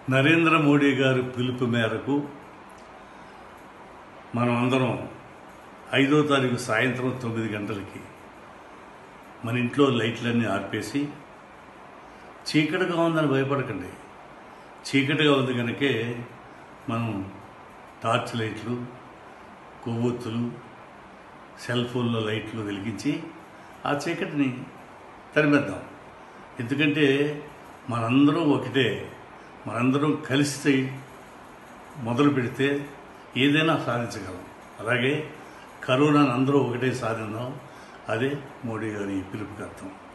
నరేంద్ర మోడీ గారి పిలుపు మేరకు మనం అందరం ఐదో తారీఖు సాయంత్రం తొమ్మిది గంటలకి మన ఇంట్లో లైట్లన్నీ ఆర్పేసి చీకటిగా ఉందని భయపడకండి చీకటిగా ఉంది కనుకే మనం టార్చ్ లైట్లు కొవ్వొత్తులు సెల్ ఫోన్లో లైట్లు వెలిగించి ఆ చీకటిని తరిమేద్దాం ఎందుకంటే మనందరం ఒకటే మనందరం కలిసి మొదలు పెడితే ఏదైనా సాధించగలం అలాగే కరోనాను అందరూ ఒకటే సాధిందాం అదే మోడీ గారి పిలుపుకి అర్థం